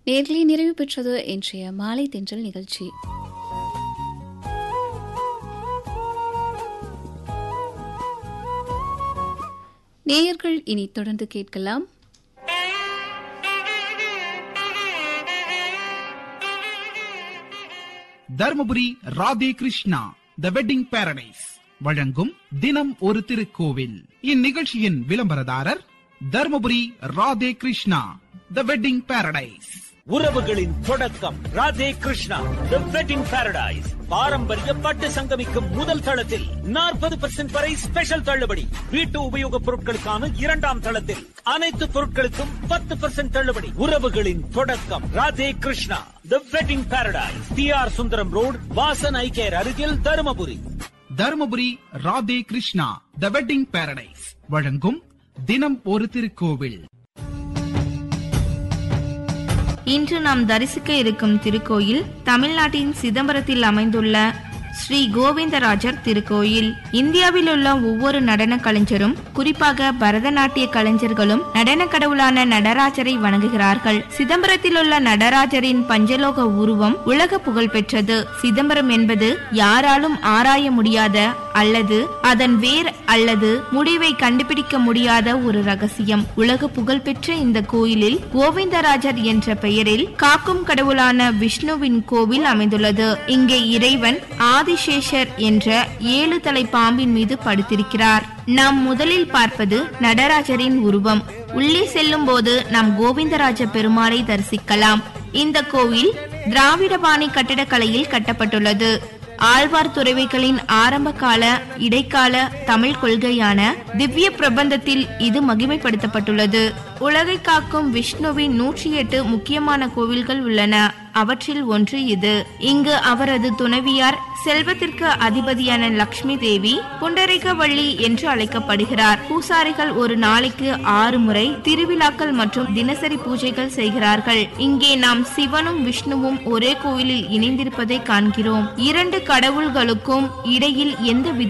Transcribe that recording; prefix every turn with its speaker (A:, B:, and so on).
A: நேர்களை நிறைவு பெற்றது இன்றைய மாலை தென்றல் நிகழ்ச்சி நேயர்கள் இனி தொடர்ந்து கேட்கலாம்
B: Dharmapuri Radhe Krishna the wedding paradise வழங்கும் தினம் ஒரு திருக்கோவில் இந்நிகழ்ச்சியின் விளம்பரதாரர் Dharmapuri Radhe Krishna the wedding paradise
C: உறவுகளின் தொடக்கம் Radhe Krishna the wedding paradise பாரம்பரிய பட்டு சங்கமிக்கும் முதல் தளத்தில் நாற்பது பெர்சென்ட் வரை ஸ்பெஷல் தள்ளுபடி வீட்டு உபயோகப் பொருட்களுக்கான இரண்டாம் தளத்தில் அனைத்து பொருட்களுக்கும் பத்து பெர்சென்ட் தள்ளுபடி உறவுகளின் தொடக்கம் Radhe Krishna the wedding paradise T R Sundaram road Vasan eye care அருகில் Dharmapuri
B: Dharmapuri Radhe Krishna the wedding paradise வழங்கும் தினம் ஒரு திருக்கோவில்
D: இன்று நாம் தரிசிக்க இருக்கும் திருக்கோயில் தமிழ்நாட்டின் சிதம்பரத்தில் அமைந்துள்ள ஸ்ரீ கோவிந்தராஜர் திருக்கோயில் இந்தியாவில் உள்ள ஒவ்வொரு நடன கலைஞரும் குறிப்பாக பரதநாட்டிய கலைஞர்களும் நடன கடவுளான நடராஜரை வணங்குகிறார்கள் சிதம்பரத்தில் உள்ள நடராஜரின் பஞ்சலோக உருவம் உலக புகழ் பெற்றது சிதம்பரம் என்பது யாராலும் ஆராய முடியாத அல்லது அதன் வேர் அல்லது முடிவை கண்டுபிடிக்க முடியாத ஒரு ரகசியம் உலக புகழ்பெற்ற இந்த கோயிலில் கோவிந்தராஜர் என்ற பெயரில் காக்கும் கடவுளான விஷ்ணுவின் கோவில் அமைந்துள்ளது இங்கே இறைவன் ஆதிசேஷர் என்ற ஏழு தலை பாம்பின் மீது படுத்திருக்கிறார் நாம் முதலில் பார்ப்பது நடராஜரின் உருவம் உள்ளே செல்லும் போது நாம் கோவிந்தராஜ பெருமாளை தரிசிக்கலாம் இந்த கோவில் திராவிட பாணி கட்டிடக்கலையில் கட்டப்பட்டுள்ளது ஆழ்வார் துறவிகளின் ஆரம்ப கால இடைக்கால தமிழ் கொள்கையான திவ்ய பிரபந்தத்தில் இது மகிமைப்படுத்தப்பட்டுள்ளது உலகை காக்கும் விஷ்ணுவின் நூற்றி எட்டு முக்கியமான கோவில்கள் உள்ளன அவற்றில் ஒன்று இது இங்கு அவரது துணைவியார் செல்வத்திற்கு அதிபதியான லக்ஷ்மி தேவி புண்டரிகவள்ளி என்று அழைக்கப்படுகிறார் பூசாரிகள் ஒரு நாளைக்கு ஆறு முறை திருவிழாக்கள் மற்றும் தினசரி பூஜைகள் செய்கிறார்கள் இங்கே நாம் சிவனும் விஷ்ணுவும் ஒரே கோயிலில் இணைந்திருப்பதை காண்கிறோம் இரண்டு கடவுள்களுக்கும் இடையில் எந்த